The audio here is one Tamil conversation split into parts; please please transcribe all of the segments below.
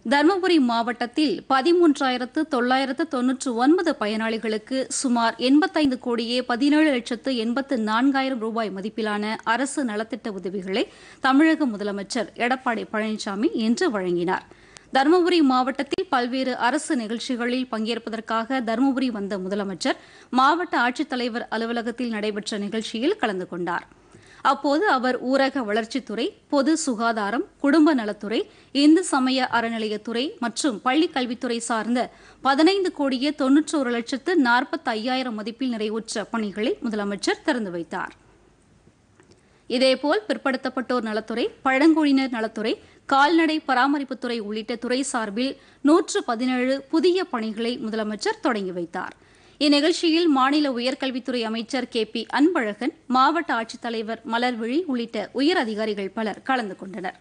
தருமபுரி மாவட்டத்தில் பதிமூன்றாயிரத்து தொள்ளாயிரத்து தொன்னூற்று ஒன்பது பயனாளிகளுக்கு சுமார் எண்பத்தைந்து கோடியே பதினேழு லட்சத்து எண்பத்து நான்காயிரம் ரூபாய் மதிப்பிலான அரசு நலத்திட்ட உதவிகளை தமிழக முதலமைச்சர் எடப்பாடி பழனிசாமி இன்று வழங்கினார் தருமபுரி மாவட்டத்தில் பல்வேறு அரசு நிகழ்ச்சிகளில் பங்கேற்பதற்காக தருமபுரி வந்த முதலமைச்சர் மாவட்ட ஆட்சித்தலைவர் அலுவலகத்தில் நடைபெற்ற நிகழ்ச்சியில் கலந்து கொண்டார் அப்போது அவர் ஊரக வளர்ச்சித்துறை பொது சுகாதாரம் குடும்ப நலத்துறை இந்து சமய அறநிலையத்துறை மற்றும் பள்ளிக் கல்வித்துறை சார்ந்த பதினைந்து கோடியே தொன்னூற்றோரு லட்சத்து நாற்பத்தி ஐயாயிரம் மதிப்பில் நிறைவுற்ற பணிகளை முதலமைச்சர் திறந்து வைத்தார் இதேபோல் பிற்படுத்தப்பட்டோர் நலத்துறை பழங்குடியினர் நலத்துறை கால்நடை பராமரிப்புத்துறை உள்ளிட்ட துறை சார்பில் நூற்று பதினேழு புதிய பணிகளை முதலமைச்சர் தொடங்கி வைத்தார் இந்நிகழ்ச்சியில் மாநில உயர்கல்வித்துறை அமைச்சர் கே பி அன்பழகன் மாவட்ட ஆட்சித்தலைவர் மலர்விழி உள்ளிட்ட உயர் அதிகாரிகள் பலர் கலந்து கொண்டனர்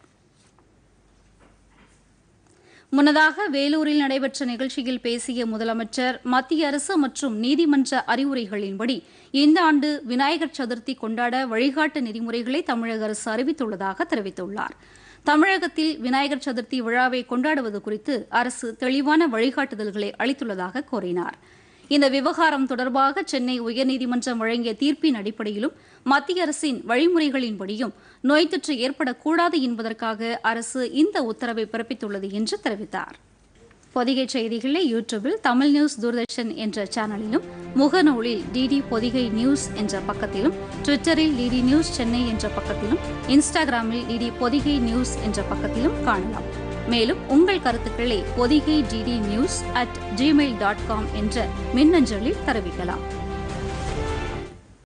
முன்னதாக வேலூரில் நடைபெற்ற நிகழ்ச்சியில் பேசிய முதலமைச்சர் மத்திய அரசு மற்றும் நீதிமன்ற அறிவுரைகளின்படி இந்த ஆண்டு விநாயகர் சதுர்த்தி கொண்டாட வழிகாட்டு நெறிமுறைகளை தமிழக அரசு அறிவித்துள்ளதாக தெரிவித்துள்ளார் தமிழகத்தில் விநாயகர் சதுர்த்தி விழாவை கொண்டாடுவது குறித்து அரசு தெளிவான வழிகாட்டுதல்களை அளித்துள்ளதாக கூறினார் இந்த விவகாரம் தொடர்பாக சென்னை உயர்நீதிமன்றம் வழங்கிய தீர்ப்பின் அடிப்படையிலும் மத்திய அரசின் வழிமுறைகளின்படியும் நோய் தொற்று ஏற்படக்கூடாது என்பதற்காக அரசு இந்த உத்தரவை பிறப்பித்துள்ளது என்று தெரிவித்தார் பொதிகை செய்திகளை யூடியூபில் தமிழ் நியூஸ் தூர்தர்ஷன் என்ற சேனலிலும் முகநூலில் டிடி பொதிகை நியூஸ் என்ற பக்கத்திலும் ட்விட்டரில் டிடி நியூஸ் சென்னை என்ற பக்கத்திலும் இன்ஸ்டாகிராமில் டிடி பொதிகை நியூஸ் என்ற பக்கத்திலும் காணலாம் மேலும் உங்கள் கருத்துக்களை Podhigai DD news at Gmail dot com என்ற மின்னஞ்சலில் தெரிவிக்கலாம்